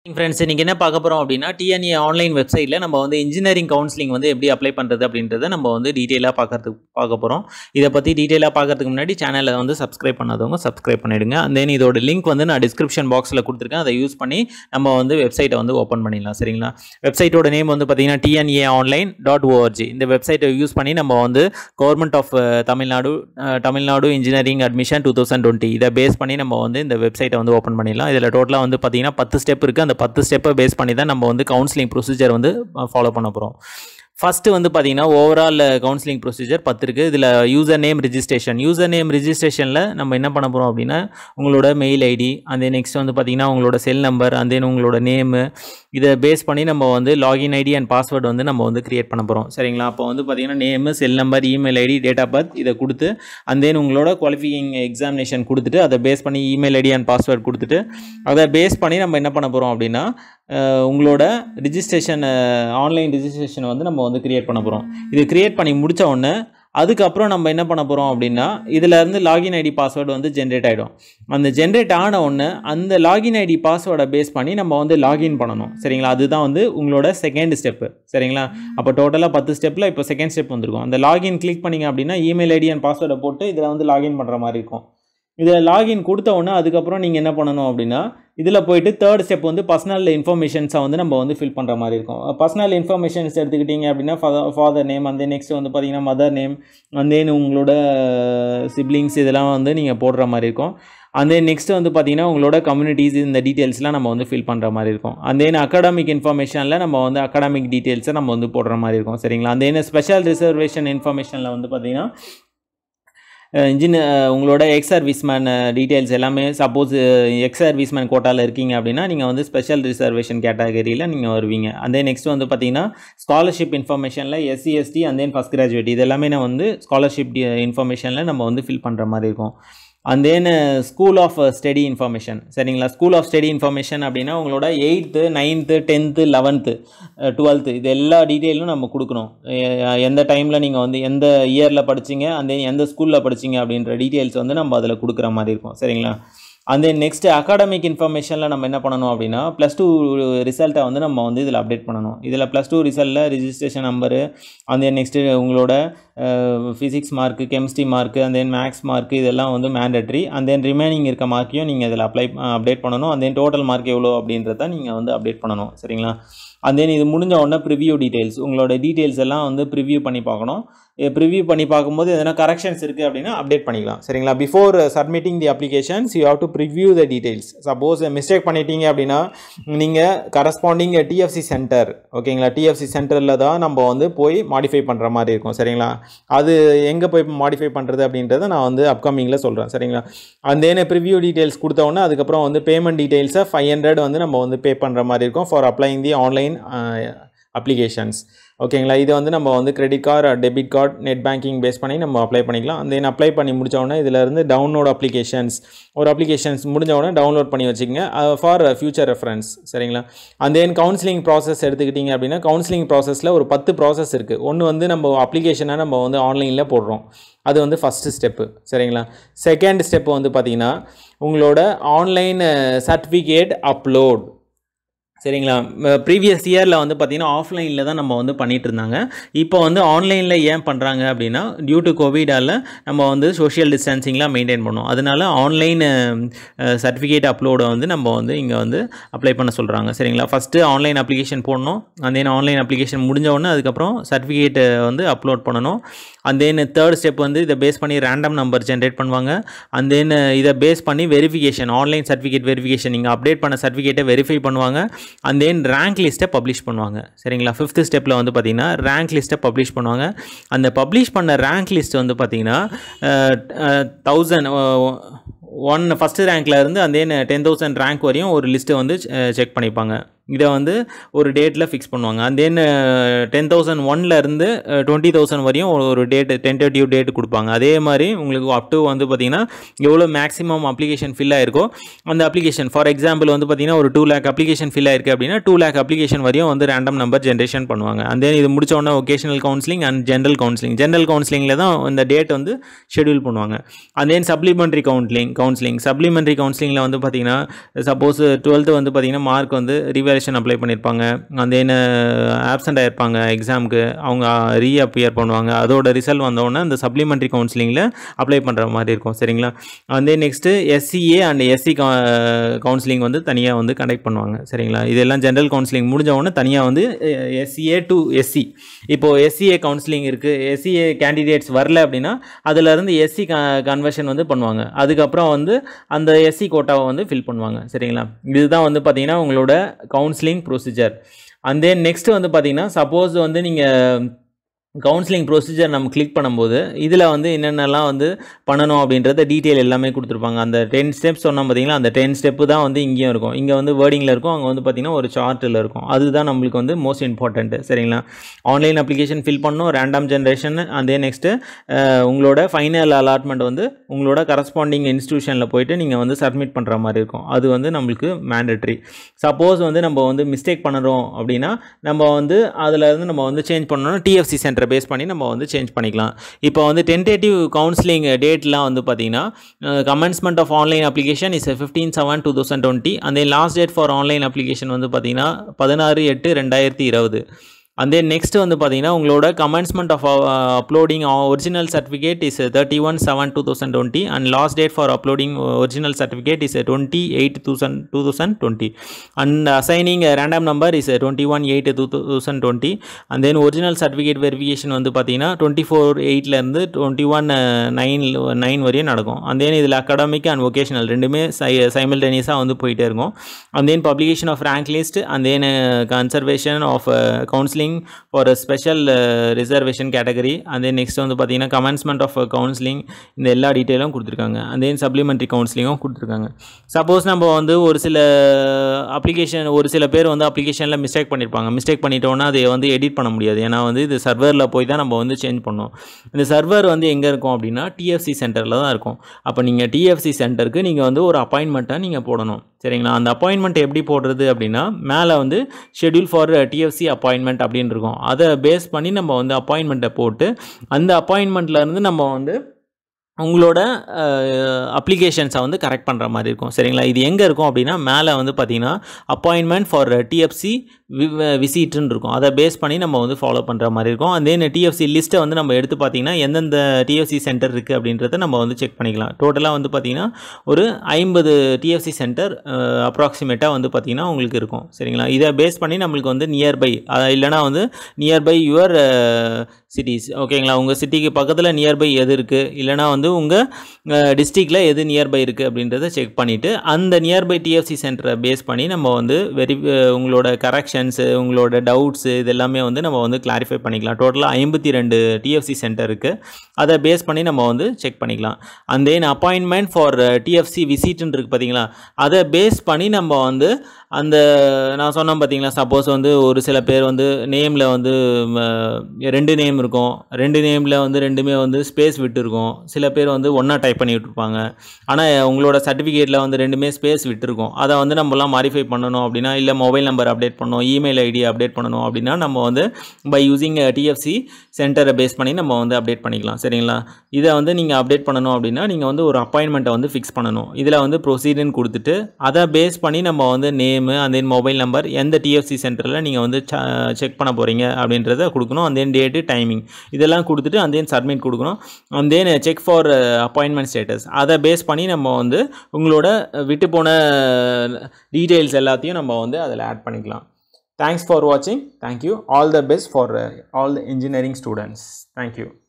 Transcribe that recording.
friends இன்றைக்கி என்ன பார்க்க போகிறோம் அப்படின்னா டிஎன்ஏ ஆன்லைன் வெப்சைட்டில் நம்ம வந்து இன்ஜினியரிங் கவுன்சிலிங் வந்து எப்படி அப்ளை பண்ணுறது அப்படின்றத நம்ம வந்து டீட்டெயிலாக பார்க்கறதுக்கு பார்க்க போகிறோம் இதை பற்றி டீட்டெயிலாக பார்க்கறதுக்கு முன்னாடி சேனலை வந்து சப்ஸ்கிரைப் பண்ணாதவங்க சப்ஸ்கிரைப் பண்ணிவிடுங்க and then இதோட லிங்க் வந்து நான் டிஸ்கிரிப்ஷன் பாக்ஸில் கொடுத்துருக்கேன் அதை யூஸ் பண்ணி நம்ம வந்து வெப்சைட்டை வந்து ஓப்பன் பண்ணிடலாம் சரிங்களா வெப்சைட்டோட நேம் வந்து பார்த்தீங்கன்னா டிஎன்ஏ ஆன்லைன் டாட் ஓஆர்ஜி இந்த வெப்சைட்டை யூஸ் பண்ணி நம்ம வந்து கவர்மெண்ட் ஆஃப் தமிழ்நாடு அஹ், Tamil Nadu engineering admission two thousand twenty இதை பேஸ் பண்ணி நம்ம வந்து இந்த வெப்சைட்டை வந்து ஓப்பன் பண்ணிடலாம் இதில் டோட்டலாக வந்து பார்த்தீங்கன்னா பத்து ஸ்டெப் இருக்குது அந்த பத்து ஸ்டெப்பை பேஸ் பண்ணி தான் நம்ம வந்து கவுன்சிலிங் ப்ரொசீஜர் வந்து ஃபாலோ பண்ண போகிறோம் ஃபஸ்ட்டு வந்து பார்த்தீங்கன்னா ஓவரால் கவுன்சிலிங் ப்ரொசீஜர் பத்து இருக்குது இதில் user name registration user name ரிஜிஸ்ட்ரேஷனில் நம்ம என்ன பண்ண போகிறோம் அப்படின்னா உங்களோட மெயில் ஐடி அந்த நெக்ஸ்ட் வந்து பார்த்தீங்கன்னா உங்களோட செல் நம்பர் அந்த உங்களோட நேமு இதை பேஸ் பண்ணி நம்ம வந்து லாகின் ஐடி அண்ட் பாஸ்வேர்டு வந்து நம்ம வந்து கிரியேட் பண்ண போகிறோம் சரிங்களா அப்போ வந்து பார்த்தீங்கன்னா name cell number email ID date of birth இதை கொடுத்து and then உங்களோட குவாலிஃபிகிங் எக்ஸாமினேஷன் கொடுத்துட்டு அதை பேஸ் பண்ணி இமெயில் ஐடி அண்ட் பாஸ்வேர்ட் கொடுத்துட்டு அதை பேஸ் பண்ணி நம்ம என்ன பண்ண போகிறோம் அப்படின்னா அஹ், உங்களோட ரிஜிஸ்ட்ரேஷன் ஆன்லைன் ரிஜிஸ்ட்ரேஷன் வந்து நம்ம வந்து கிரியேட் பண்ண போகிறோம் இது கிரியேட் பண்ணி முடித்த உடனே அதுக்கப்புறம் நம்ம என்ன பண்ண போகிறோம் அப்படின்னா இதில் இருந்து லாகின் ஐடி பாஸ்வேர்டு வந்து ஜென்ரேட் ஆகிடும் அந்த ஜென்ரேட் ஆன உடனே அந்த லாகின் ஐடி பாஸ்வேர்டை பேஸ் பண்ணி நம்ம வந்து லாகின் பண்ணணும் சரிங்களா அதுதான் வந்து உங்களோட செகண்ட் ஸ்டெப்பு சரிங்களா அப்போ டோட்டலாக பத்து ஸ்டெப்பில் இப்போ செகண்ட் ஸ்டெப் வந்திருக்கும் அந்த லாகின் கிளிக் பண்ணிங்க அப்படின்னா இமெயில் ஐடி அண்ட் பாஸ்வேர்டை போட்டு இதில் வந்து லாகின் பண்ணுற மாதிரி இருக்கும் இதில் லாகின் கொடுத்த உடனே அதுக்கப்புறம் நீங்கள் என்ன பண்ணணும் அப்படின்னா இதில் போயிட்டு தேர்ட் ஸ்டெப் வந்து பர்சனல் இன்ஃபர்மேஷன்ஸை வந்து நம்ம வந்து ஃபில் பண்ணுற மாதிரி இருக்கும் பர்சனல் இன்ஃபர்மேஷன்ஸ் எடுத்துக்கிட்டிங்க அப்படின்னா ஃபாதர் நேம் அந்த நெக்ஸ்ட் வந்து பார்த்தீங்கன்னா மதர் நேம் அந்த உங்களோட சிப்ளிங்ஸ் இதெல்லாம் வந்து நீங்கள் போடுற மாதிரி இருக்கும் அந்த நெக்ஸ்ட் வந்து பார்த்தீங்கன்னா உங்களோட கம்யூனிட்டிஸ் இந்த டீட்டெயில்ஸ்லாம் நம்ம வந்து ஃபில் பண்ணுற மாதிரி இருக்கும் அந்த அகாடமிக் இன்ஃபர்மேஷனில் நம்ம வந்து அகாடமிக் டீட்டெயில்ஸை நம்ம வந்து போடுற மாதிரி இருக்கும் சரிங்களா அந்த ஸ்பெஷல் ரிசர்வேஷன் இன்ஃபர்மேஷனில் வந்து பார்த்தீங்கன்னா இன்ஜின் உங்களோட எக்ஸ் சர்வீஸ்மேன் டீட்டெயில்ஸ் எல்லாமே சப்போஸ் எக்ஸ் சர்வீஸ்மேன் கோட்டாவில் இருக்கீங்க அப்படின்னா நீங்கள் வந்து ஸ்பெஷல் ரிசர்வேஷன் கேட்டகரியில் நீங்கள் வருவீங்க அதே நெக்ஸ்ட் வந்து பார்த்தீங்கன்னா ஸ்காலர்ஷிப் இன்ஃபர்மேஷனில் SC ST and then first graduate இது எல்லாமே நான் வந்து ஸ்காலர்ஷிப் இன்ஃபர்மேஷனில் நம்ம வந்து ஃபில் பண்ணுற மாதிரி இருக்கும் and then school of study information சரிங்களா ஸ்கூல் ஆஃப் ஸ்டடி இன்ஃபர்மேஷன் அப்படின்னா உங்களோட eighth ninth tenth eleventh twelfth இது எல்லா டீட்டெயிலும் நம்ம கொடுக்கணும் எ- எந்த டைமில் நீங்கள் வந்து எந்த இயரில் படிச்சீங்க அந்த எந்த ஸ்கூலில் படிச்சீங்க அப்படின்ற டீட்டெயில்ஸ் வந்து நம்ம அதில் கொடுக்குற மாதிரி இருக்கும் சரிங்களா அந்த நெக்ஸ்ட் அகாடமிக் இன்ஃபர்மேஷனில் நம்ம என்ன பண்ணணும் அப்படின்னா ப்ளஸ் டூ ரிசல்ட்டை வந்து நம்ம வந்து இதில் அப்டேட் பண்ணணும் இதில் ப்ளஸ் டூ ரிசல்ட்டில் ரிஜிஸ்ட்ரேஷன் நம்பரு அந்த நெக்ஸ்ட்டு உங்களோட physics mark chemistry mark and then maths mark இதெல்லாம் வந்து மேண்டட்ரி and then ரிமைனிங் இருக்க மார்க்கையும் நீங்கள் இதில் அப்ளை அப்டேட் பண்ணணும் and then டோட்டல் மார்க் எவ்வளோ அப்படின்றத நீங்கள் வந்து அப்டேட் பண்ணணும் சரிங்களா and then இது முடிஞ்ச உடனே ப்ரிவ்யூ டீட்டெயில்ஸ் உங்களோட டீட்டெயில்ஸ் எல்லாம் வந்து ப்ரிவ்யூ பண்ணி பார்க்கணும் ப்ரிவ்யூ பண்ணி பார்க்கும்போது எதனா கரெக்ஷன்ஸ் இருக்குது அப்படின்னா அப்டேட் பண்ணிக்கலாம் சரிங்களா before submitting the applications you have to preview the details suppose mistake பண்ணிட்டீங்க அப்படின்னா நீங்கள் கரஸ்பாண்டிங் டிஎஃப்சி சென்டர் ஓகேங்களா டிஎஃப்சி சென்டரில் தான் நம்ம வந்து போய் மாடிஃபை பண்ணுற மாதிரி இருக்கும் சரிங்களா அது எங்கே போய் மாடிஃபை பண்ணுறது அப்படின்றத நான் வந்து அப்கமிங்கில் சொல்கிறேன் சரிங்களா அந்த என்ன ப்ரிவ்யூ டீட்டெயில்ஸ் கொடுத்த உடனே அதுக்கப்புறம் வந்து பேமெண்ட் டீட்டெயில்ஸை ஃபைவ் ஹண்ட்ரட் வந்து நம்ம வந்து பே பண்ணுற மாதிரி இருக்கும் for applying the online applications ஓகேங்களா இதை வந்து நம்ம வந்து credit card debit card net banking base பண்ணி நம்ம அப்ளை பண்ணிக்கலாம் அந்த தென் அப்ளை பண்ணி முடிச்ச உடனே இதில் இருந்து டவுன்லோட் அப்ளிகேஷன்ஸ் ஒரு அப்ளிகேஷன்ஸ் முடிஞ்ச உடனே டவுன்லோட் பண்ணி வச்சுக்கோங்க ஃபார் ஃபியூச்சர் ரெஃபரன்ஸ் சரிங்களா அந்த தென் கவுன்சிலிங் ப்ராசஸ் எடுத்துக்கிட்டிங்க அப்படின்னா கவுன்சிலிங் ப்ராசஸில் ஒரு பத்து ப்ராசஸ் இருக்குது ஒன்று வந்து நம்ம அப்ளிகேஷனை நம்ம வந்து ஆன்லைனில் போடுறோம் அது வந்து ஃபஸ்ட்டு ஸ்டெப்பு சரிங்களா செகண்ட் ஸ்டெப்பு வந்து பார்த்திங்கன்னா உங்களோட ஆன்லைன் சர்டிஃபிகேட் அப்லோட் சரிங்களா ப்ரீவியஸ் இயரில் வந்து பார்த்திங்கன்னா ஆஃப்லைனில் தான் நம்ம வந்து பண்ணிட்டு இருந்தாங்க இப்போ வந்து ஆன்லைனில் ஏன் பண்ணுறாங்க அப்படின்னா டியூ டு கோவிடால் நம்ம வந்து சோஷியல் டிஸ்டன்சிங்லாம் மெயின்டைன் பண்ணோம் அதனால ஆன்லைன் சர்டிஃபிகேட் அப்லோடை வந்து நம்ம வந்து இங்கே வந்து அப்ளை பண்ண சொல்கிறாங்க சரிங்களா ஃபஸ்ட்டு ஆன்லைன் அப்ளிகேஷன் போடணும் அந்த தென் ஆன்லைன் அப்ளிகேஷன் முடிஞ்ச உடனே அதுக்கப்புறம் சர்டிஃபிகேட்டை வந்து அப்லோட் பண்ணணும் அந்த தென் தேர்ட் ஸ்டெப் வந்து இதை பேஸ் பண்ணி ரேண்டம் நம்பர் ஜென்ரேட் பண்ணுவாங்க அந்த தென் இதை பேஸ் பண்ணி வெரிஃபிகேஷன் ஆன்லைன் சர்டிஃபிகேட் வெரிஃபிகேஷன் நீங்கள் அப்டேட் பண்ண சர்டிஃபிகேட்டை வெரிஃபை பண்ணுவாங்க அண்ட் தென் ரேங்க் லிஸ்ட்டை பப்ளிஷ் பண்ணுவாங்க சரிங்களா ஃபிஃப்த் ஸ்டெப்பில் வந்து பார்த்தீங்கன்னா ரேங்க் லிஸ்ட்டை பப்ளிஷ் பண்ணுவாங்க அந்த பப்ளிஷ் பண்ண ரேங்க் லிஸ்ட் வந்து பார்த்தீங்கன்னா தௌசண்ட் ஒன் ஃபஸ்ட்டு ரேங்க்ல இருந்து அந்த டென் தௌசண்ட் ரேங்க் வரையும் ஒரு லிஸ்ட்டை வந்து செக் பண்ணிப்பாங்க இதை வந்து ஒரு டேட்டில் ஃபிக்ஸ் பண்ணுவாங்க அண்ட் தென் டென் தௌசண்ட் ஒன்லேருந்து டுவெண்ட்டி தௌசண்ட் வரையும் ஒரு- ஒரு டேட்டு டென்டேட்டிவ் டேட் கொடுப்பாங்க அதே மாதிரி உங்களுக்கு அப் டு வந்து பார்த்தீங்கன்னா எவ்வளோ மேக்ஸிமம் அப்ளிகேஷன் ஃபில் ஆயிருக்கோ அந்த அப்ளிகேஷன் ஃபார் எக்ஸாம்பிள் வந்து பார்த்தீங்கன்னா ஒரு டூ லேக் அப்ளிகேஷன் ஃபில் ஆயிருக்கு அப்படின்னா டூ லேக் அப்ளிகேஷன் வரையும் வந்து ரேண்டம் நம்பர் ஜென்ரேஷன் பண்ணுவாங்க அண்ட் தென் இது முடிச்ச உடனே vocational counselling and general counselling general கவுன்சிலிங்கில் தான் இந்த டேட் வந்து ஷெட்யூல் பண்ணுவாங்க and then supplementary counselling counselling supplementary கவுன்சிலிங்கில் வந்து பார்த்தீங்கன்னா சப்போஸ் டுவெல்த்து வந்து பார்த்தீங்கன்னா மார்க் வந்து ரிவேலேஷன் அப்ளை பண்ணியிருப்பாங்க அண்ட் தென் ஆப்சண்ட் ஆயிருப்பாங்க எக்ஸாமுக்கு அவங்க ரீஅப்பியர் பண்ணுவாங்க அதோட ரிசல்ட் வந்தோடனே அந்த சப்ளிமெண்ட்ரி கவுன்சிலிங்கில் அப்ளை பண்ணுற மாதிரி இருக்கும் சரிங்களா and then next SCA and SC counselling வந்து தனியாக வந்து கண்டக்ட் பண்ணுவாங்க சரிங்களா இதெல்லாம் ஜென்ரல் கவுன்சிலிங் முடிஞ்ச உடனே தனியாக வந்து எஸ்சிஏ டு எஸ்சி இப்போது எஸ்சிஏ கவுன்சிலிங் இருக்குது எஸ்சிஏ கேண்டிடேட்ஸ் வரல அப்படின்னா அதுலேருந்து எஸ்சி க கன்வர்ஷன் வந்து பண்ணுவாங்க அதுக்கப்புறம் வந்து அந்த எஸ்சி கோட்டாவை வந்து ஃபில் பண்ணுவாங்க சரிங்களா இதுதான் வந்து பார்த்தீங்கன்னா உங்களோட counselling procedure and then next வந்து பார்த்தீங்கன்னா சப்போஸ் வந்து நீங்கள் கவுன்சிலிங் ப்ரொசீஜர் நம்ம கிளிக் பண்ணும்போது இதில் வந்து என்னென்னலாம் வந்து பண்ணணும் அப்படின்றத டீட்டெயில் எல்லாமே கொடுத்துருப்பாங்க அந்த டென் ஸ்டெப்ஸ் சொன்னோம் பார்த்தீங்களா அந்த டென் ஸ்டெப்பு தான் வந்து இங்கேயும் இருக்கும் இங்கே வந்து வேர்டிங்கில் இருக்கும் அங்கே வந்து பார்த்தீங்கன்னா ஒரு சார்ட்டில் இருக்கும் அதுதான் நம்மளுக்கு வந்து மோஸ்ட் இம்பார்ட்டன்ட்டு சரிங்களா ஆன்லைன் அப்ளிகேஷன் ஃபில் பண்ணணும் ரேண்டம் ஜென்ரேஷன் அதே நெக்ஸ்ட்டு உங்களோட ஃபைனல் அலாட்மெண்ட் வந்து உங்களோட கரஸ்பாண்டிங் இன்ஸ்டியூஷனில் போயிட்டு நீங்கள் வந்து சப்மிட் பண்ணுற மாதிரி இருக்கும் அது வந்து நம்மளுக்கு மேண்டட்ரி சப்போஸ் வந்து நம்ம வந்து மிஸ்டேக் பண்ணுறோம் அப்படின்னா நம்ம வந்து அதில் இருந்து நம்ம வந்து சேஞ்ச் பண்ணணும்னா டிஎஃப்சி சென்டரை பேஸ் பண்ணி நம்ம வந்து சேஞ்ச் பண்ணிக்கலாம் இப்போ வந்து டென்டேட்டிவ் கவுன்சிலிங் டேட்லாம் வந்து பார்த்தீங்கன்னா commencement of online application is fifteen seven two thousand twenty அந்த last date for online application வந்து பார்த்தீங்கன்னா பதினாறு எட்டு ரெண்டாயிரத்தி இருபது அண்ட் தென் நெக்ஸ்ட் வந்து பார்த்தீங்கன்னா உங்களோட commencement of uploading original certificate is thirty one seven two thousand twenty and last date for uploading original certificate is twenty eight thousand two thousand twenty and assigning random number is twenty one eight two thousand twenty and then original certificate verification வந்து பார்த்தீங்கன்னா twenty four எயிட்லேருந்து twenty one nine nine வரையும் நடக்கும் and then இதில் academic and vocational ரெண்டுமே சை சைமல்டேனியஸாக வந்து போயிட்டே இருக்கும் and then publication of rank list and then conservation of counselling for special reservation category and then next வந்து பார்த்தீங்கன்னா கமென்ஸ்மெண்ட் ஆஃப் கவுன்சிலிங் இந்த எல்லா டீட்டெயிலும் கொடுத்துருக்காங்க அண்ட் தென் சப்ளிமெண்ட்ரி கவுன்சிலிங்கும் கொடுத்துருக்காங்க சப்போஸ் நம்ம வந்து ஒரு சில அப்ளிகேஷன் ஒரு சில பேர் வந்து அப்ளிகேஷனில் மிஸ்டேக் பண்ணியிருப்பாங்க மிஸ்டேக் பண்ணிட்டோன்னா அதை வந்து எடிட் பண்ண முடியாது ஏன்னா வந்து இது சர்வரில் போய் தான் நம்ம வந்து சேஞ்ச் பண்ணோம் இந்த சர்வர் வந்து எங்கே இருக்கும் அப்படின்னா டிஎஃப்சி சென்டரில் தான் இருக்கும் அப்போ நீங்கள் டிஎஃப்சி சென்டருக்கு நீங்கள் வந்து ஒரு அப்பாயின்மெண்ட்டை நீங்கள் போடணும் சரிங்களா அந்த அப்பாயின்மெண்ட் எப்படி போடுறது அப்படின்னா மேலே வந்து ஷெட்யூல் ஃபார் டிஎஃப்சி அப்பாயின்மெண்ட் அப்படின்னு இருக்கும் அதை பேஸ் பண்ணி நம்ம வந்து அப்பாயின்மெண்ட்டை போட்டு அந்த அப்பாயின்மெண்ட்லேருந்து நம்ம வந்து உங்களோட அப்ளிகேஷன்ஸை வந்து கரெக்ட் பண்ணுற மாதிரி இருக்கும் சரிங்களா இது எங்கே இருக்கும் அப்படின்னா மேலே வந்து பார்த்தீங்கன்னா அப்பாயின்மெண்ட் ஃபார் டிஎஃப்சி விசிட்னு இருக்கும் அதை பேஸ் பண்ணி நம்ம வந்து ஃபாலோ பண்ணுற மாதிரி இருக்கும் அதே டிஎஃப்சி லிஸ்ட்டை வந்து நம்ம எடுத்து பார்த்தீங்கன்னா எந்தெந்த டிஎஃப்சி சென்டர் இருக்குது அப்படின்றத நம்ம வந்து செக் பண்ணிக்கலாம் டோட்டலாக வந்து பார்த்தீங்கன்னா ஒரு ஐம்பது டிஎஃப்சி சென்டர் அப்ராக்சிமேட்டாக வந்து பார்த்தீங்கன்னா உங்களுக்கு இருக்கும் சரிங்களா இதை பேஸ் பண்ணி நம்மளுக்கு வந்து நியர்பை இல்லைனா வந்து நியர்பை யுவர் சிட்டிஸ் ஓகேங்களா உங்கள் சிட்டிக்கு பக்கத்தில் நியர்பை எது இருக்குது இல்லைனா வந்து உங்கள் டிஸ்ட்ரிக்டில் எது நியர்பை இருக்குது அப்படின்றத செக் பண்ணிவிட்டு அந்த நியர்பை டிஎஃப்சி சென்டரை பேஸ் பண்ணி நம்ம வந்து வெரி உங்களோட கரெக்ஷன்ஸு உங்களோட டவுட்ஸு இது எல்லாமே வந்து நம்ம வந்து கிளாரிஃபை பண்ணிக்கலாம் டோட்டலாக ஐம்பத்தி ரெண்டு டிஎஃப்சி சென்டர் இருக்குது அதை பேஸ் பண்ணி நம்ம வந்து செக் பண்ணிக்கலாம் and then appointment for DFC விசிட்னு இருக்குது பார்த்தீங்களா அதை பேஸ் பண்ணி நம்ம வந்து அந்த நான் சொன்னேன் பார்த்தீங்களா சப்போஸ் வந்து ஒரு சில பேர் வந்து நேமில் வந்து ரெண்டு நேம் இருக்கும் ரெண்டு நேமில் வந்து ரெண்டுமே வந்து ஸ்பேஸ் விட்டு இருக்கும் சில பேர் வந்து ஒன்றா டைப் பண்ணி விட்டுருப்பாங்க ஆனால் உங்களோட சர்டிஃபிகேட்டில் வந்து ரெண்டுமே ஸ்பேஸ் விட்டுருக்கும் அதை வந்து நம்மலாம் மாடிஃபை பண்ணணும் அப்படின்னா இல்லை மொபைல் நம்பர் அப்டேட் பண்ணணும் இமெயில் ஐடி அப்டேட் பண்ணணும் அப்படின்னா நம்ம வந்து பை யூஸிங் டிஎஃப்சி சென்டரை பேஸ் பண்ணி நம்ம வந்து அப்டேட் பண்ணிக்கலாம் சரிங்களா இதை வந்து நீங்கள் அப்டேட் பண்ணணும் அப்படின்னா நீங்கள் வந்து ஒரு அப்பாயின்மெண்ட்டை வந்து ஃபிக்ஸ் பண்ணணும் இதில் வந்து ப்ரொசீஜர்னு கொடுத்துட்டு அதை பேஸ் பண்ணி நம்ம வந்து நேமு அந்த மொபைல் நம்பர் எந்த டிஎஃப்சி சென்டரில் நீங்கள் வந்து செக் பண்ண போகிறீங்க அப்படின்றத கொடுக்கணும் அந்த டேட்டு டைமிங் இதெல்லாம் கொடுத்துட்டு அந்த சப்மிட் கொடுக்கணும் அந்த செக் ஃபார் அப்பாயின்மெண்ட் ஸ்டேட்டஸ் அதை பேஸ் பண்ணி நம்ம வந்து உங்களோட விட்டு போன டீட்டெயில்ஸ் எல்லாத்தையும் நம்ம வந்து அதில் ஆட் பண்ணிக்கலாம் தேங்க்ஸ் ஃபார் வாட்சிங் thank you all the best for all the engineering students thank you